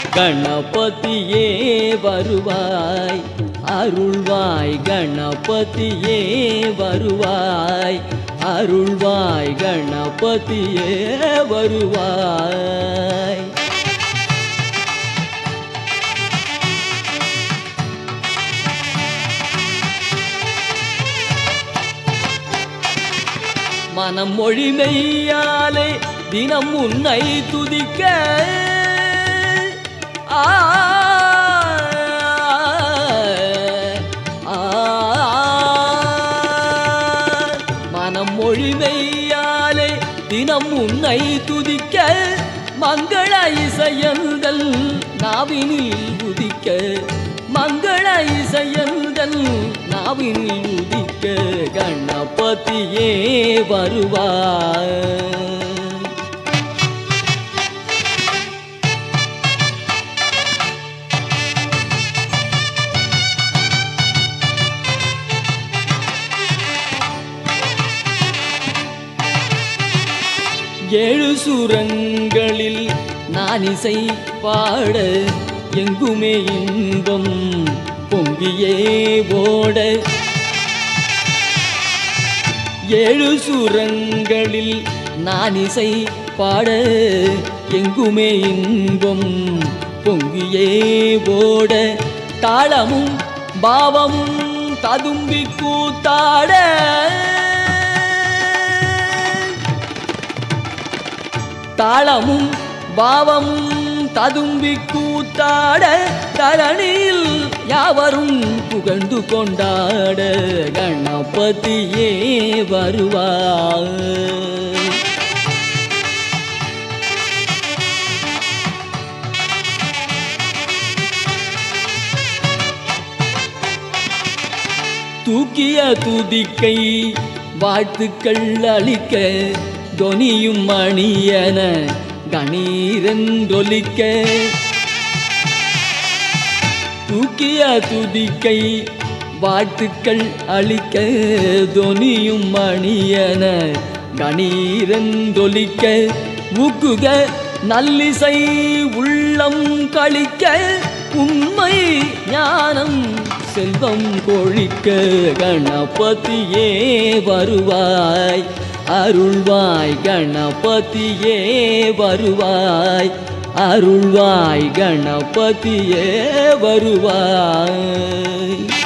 கணபதியே வருவாய் அருள்வாய் கணபதியே வருவாய் அருள்வாய் கணபதியே வருவாய் மனம் மொழிமெய்யாலே தினம் உன்னை துதிக்க ஆ, ஆ, மனம் மொழிமெய்யாலே தினம் உன்னை துதிக்க மங்கள இசையந்தல் நாவினில் உதிக்க மங்கள இசையந்தல் நாவினில் உதிக்க கணபதியே வருவாய் ஏழு சுரங்களில் நான் இசை பாட எங்குமே இன்பம் பொங்கியே ஓட ஏழு சுரங்களில் நான் இசை பாட எங்குமே இன்பம் பொங்கியே ஓட தாளமும் பாவமும் ததும்பி கூத்தாட தாளமும் பாவமும் ததும்பி கூத்தாட தரணியில் யாவரும் புகழ்ந்து கொண்டாட கணபதியே வருவாய் தூக்கிய துதிக்கை வாழ்த்துக்கள் அளிக்க தொனியும் மணியன கணீரென்றொலிக்க தூக்கிய துதிக்கை வாழ்த்துக்கள் அளிக்க தொனியும் மணியன கணீரென்றொலிக்க ஊக்குக நல்லிசை உள்ளம் கழிக்க உண்மை ஞானம் செல்வம் கொழிக்க கணபதியே வருவாய் அருள்வாய் கணபதியே வருவாய் அருள்வாய் கணபதியே வருவாய்